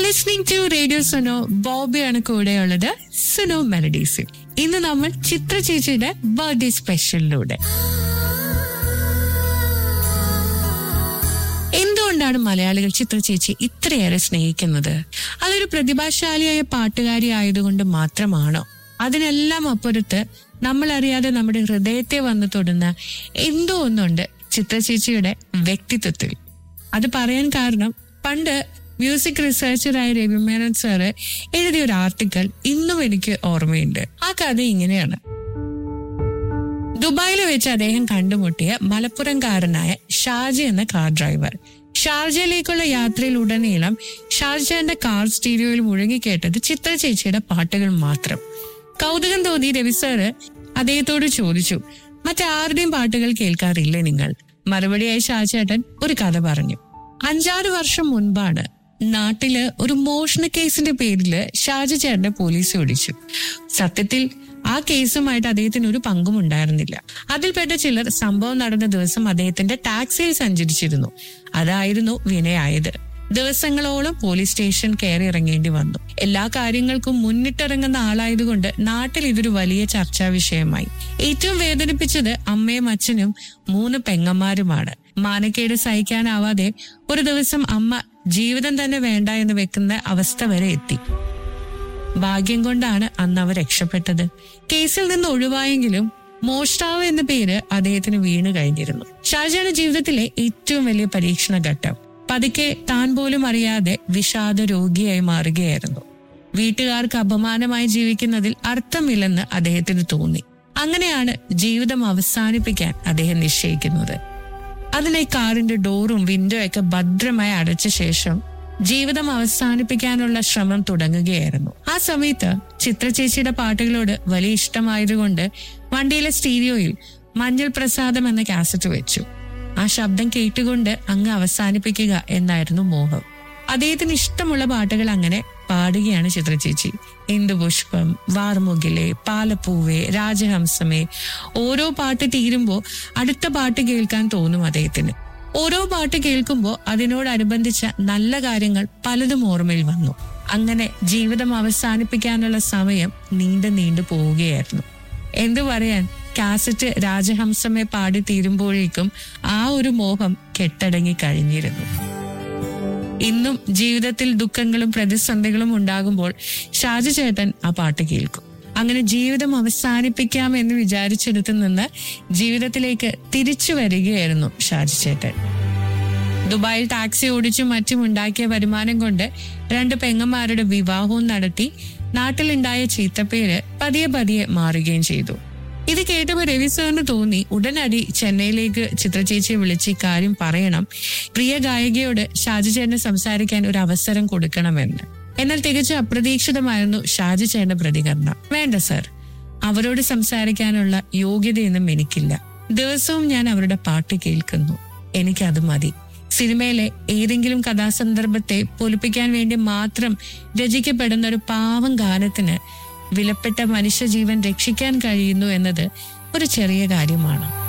listening to radio Suno ബോബിയാണ് കൂടെയുള്ളത് സുനോ മെലഡീസിൽ ഇന്ന് നമ്മൾ ചിത്ര ചേച്ചിയുടെ ബർത്ത്ഡേ സ്പെഷ്യലിലൂടെ എന്തുകൊണ്ടാണ് മലയാളികൾ ചിത്ര ചേച്ചി ഇത്രയേറെ സ്നേഹിക്കുന്നത് അതൊരു പ്രതിഭാശാലിയായ പാട്ടുകാരി ആയതുകൊണ്ട് മാത്രമാണോ അതിനെല്ലാം അപ്പുറത്ത് നമ്മൾ അറിയാതെ നമ്മുടെ ഹൃദയത്തെ വന്നു തൊടുന്ന എന്തോ ഒന്നുണ്ട് ചിത്ര ചേച്ചിയുടെ വ്യക്തിത്വത്തിൽ അത് പറയാൻ കാരണം പണ്ട് മ്യൂസിക് റിസർച്ചറായ രവിമേനൻ സാറ് എഴുതിയ ഒരു ആർട്ടിക്കിൾ ഇന്നും എനിക്ക് ഓർമ്മയുണ്ട് ആ കഥ ഇങ്ങനെയാണ് ദുബായിൽ വെച്ച് അദ്ദേഹം കണ്ടുമുട്ടിയ മലപ്പുറംകാരനായ ഷാജി എന്ന കാർ ഡ്രൈവർ ഷാർജയിലേക്കുള്ള യാത്രയിൽ ഉടനീളം ഷാർജന്റെ കാർ സ്റ്റീരിയോയിൽ മുഴങ്ങിക്കേട്ടത് ചിത്ര ചേച്ചിയുടെ പാട്ടുകൾ മാത്രം കൗതുകം തോന്നി രവി സാറ് അദ്ദേഹത്തോട് ചോദിച്ചു മറ്റാരുടെയും പാട്ടുകൾ കേൾക്കാറില്ലേ നിങ്ങൾ മറുപടിയായി ഷാജേട്ടൻ ഒരു കഥ പറഞ്ഞു അഞ്ചാറ് വർഷം മുൻപാണ് നാട്ടില് ഒരു മോഷണ കേസിന്റെ പേരില് ഷാജി ചേട്ടനെ പോലീസ് പിടിച്ചു സത്യത്തിൽ ആ കേസുമായിട്ട് അദ്ദേഹത്തിന് ഒരു പങ്കും ഉണ്ടായിരുന്നില്ല അതിൽപ്പെട്ട ചിലർ സംഭവം നടന്ന ദിവസം അദ്ദേഹത്തിന്റെ ടാക്സിയിൽ സഞ്ചരിച്ചിരുന്നു അതായിരുന്നു വിനയായത് ദിവസങ്ങളോളം പോലീസ് സ്റ്റേഷൻ കയറി ഇറങ്ങേണ്ടി വന്നു എല്ലാ കാര്യങ്ങൾക്കും മുന്നിട്ടിറങ്ങുന്ന ആളായതുകൊണ്ട് നാട്ടിൽ ഇതൊരു വലിയ ചർച്ചാ വിഷയമായി ഏറ്റവും വേദനിപ്പിച്ചത് അമ്മയും അച്ഛനും മൂന്ന് പെങ്ങന്മാരുമാണ് മാനക്കേട് സഹിക്കാനാവാതെ ഒരു ദിവസം അമ്മ ജീവിതം തന്നെ വേണ്ട എന്ന് വെക്കുന്ന അവസ്ഥ വരെ എത്തി ഭാഗ്യം കൊണ്ടാണ് അന്ന് അവർ രക്ഷപ്പെട്ടത് കേസിൽ നിന്ന് ഒഴിവായെങ്കിലും മോഷ്ടാവ് എന്ന പേര് അദ്ദേഹത്തിന് വീണു കഴിഞ്ഞിരുന്നു ഷാജാന്റെ ജീവിതത്തിലെ ഏറ്റവും വലിയ പരീക്ഷണ ഘട്ടം പതുക്കെ താൻ പോലും അറിയാതെ വിഷാദ രോഗിയായി മാറുകയായിരുന്നു വീട്ടുകാർക്ക് അപമാനമായി ജീവിക്കുന്നതിൽ അർത്ഥമില്ലെന്ന് അദ്ദേഹത്തിന് തോന്നി അങ്ങനെയാണ് ജീവിതം അവസാനിപ്പിക്കാൻ അദ്ദേഹം നിശ്ചയിക്കുന്നത് അതിനായി കാറിന്റെ ഡോറും വിൻഡോ ഒക്കെ ഭദ്രമായി അടച്ച ശേഷം ജീവിതം അവസാനിപ്പിക്കാനുള്ള ശ്രമം തുടങ്ങുകയായിരുന്നു ആ സമയത്ത് ചിത്ര ചേച്ചിയുടെ പാട്ടുകളോട് വലിയ ഇഷ്ടമായതുകൊണ്ട് വണ്ടിയിലെ സ്റ്റീരിയോയിൽ മഞ്ഞൾ പ്രസാദം എന്ന കാസറ്റ് വെച്ചു ആ ശബ്ദം കേട്ടുകൊണ്ട് അങ്ങ് അവസാനിപ്പിക്കുക എന്നായിരുന്നു മോഹം അദ്ദേഹത്തിന് ഇഷ്ടമുള്ള പാട്ടുകൾ അങ്ങനെ പാടുകയാണ് ചിത്ര ചേച്ചി ഇന്ദുപുഷ്പം വാർമുകിലെ പാലപ്പൂവെ രാജഹംസമേ ഓരോ പാട്ട് തീരുമ്പോ അടുത്ത പാട്ട് കേൾക്കാൻ തോന്നും അദ്ദേഹത്തിന് ഓരോ പാട്ട് കേൾക്കുമ്പോൾ അതിനോടനുബന്ധിച്ച നല്ല കാര്യങ്ങൾ പലതും ഓർമ്മയിൽ വന്നു അങ്ങനെ ജീവിതം അവസാനിപ്പിക്കാനുള്ള സമയം നീണ്ടു നീണ്ടു പോവുകയായിരുന്നു എന്തു പറയാൻ കാസറ്റ് രാജഹംസമേ പാടി തീരുമ്പോഴേക്കും ആ ഒരു മോഹം കെട്ടടങ്ങി കഴിഞ്ഞിരുന്നു ഇന്നും ജീവിതത്തിൽ ദുഃഖങ്ങളും പ്രതിസന്ധികളും ഉണ്ടാകുമ്പോൾ ഷാജി ചേട്ടൻ ആ പാട്ട് കേൾക്കും അങ്ങനെ ജീവിതം അവസാനിപ്പിക്കാം എന്ന് വിചാരിച്ചെടുത്ത് നിന്ന് ജീവിതത്തിലേക്ക് തിരിച്ചു വരികയായിരുന്നു ഷാജി ചേട്ടൻ ദുബായിൽ ടാക്സി ഓടിച്ചും മറ്റും ഉണ്ടാക്കിയ വരുമാനം കൊണ്ട് രണ്ട് പെങ്ങന്മാരുടെ വിവാഹവും നടത്തി നാട്ടിലുണ്ടായ ചീത്തപ്പേര് പതിയെ പതിയെ മാറുകയും ചെയ്തു ഇത് കേട്ടപ്പോൾ രവി സാറിന് തോന്നി ഉടനടി ചെന്നൈയിലേക്ക് ചിത്രചേച്ചിയെ വിളിച്ച് ഇക്കാര്യം പറയണം പ്രിയ ഗായികയോട് ഷാജി ചേട്ടന് സംസാരിക്കാൻ ഒരു അവസരം കൊടുക്കണമെന്ന് എന്നാൽ തികച്ചും അപ്രതീക്ഷിതമായിരുന്നു ഷാജി ചേട്ടന്റെ പ്രതികരണം വേണ്ട സർ അവരോട് സംസാരിക്കാനുള്ള യോഗ്യതയൊന്നും എനിക്കില്ല ദിവസവും ഞാൻ അവരുടെ പാട്ട് കേൾക്കുന്നു എനിക്കത് മതി സിനിമയിലെ ഏതെങ്കിലും കഥാസന്ദർഭത്തെ പൊലിപ്പിക്കാൻ വേണ്ടി മാത്രം രചിക്കപ്പെടുന്ന ഒരു പാവം ഗാനത്തിന് വിലപ്പെട്ട മനുഷ്യജീവൻ രക്ഷിക്കാൻ കഴിയുന്നു എന്നത് ഒരു ചെറിയ കാര്യമാണ്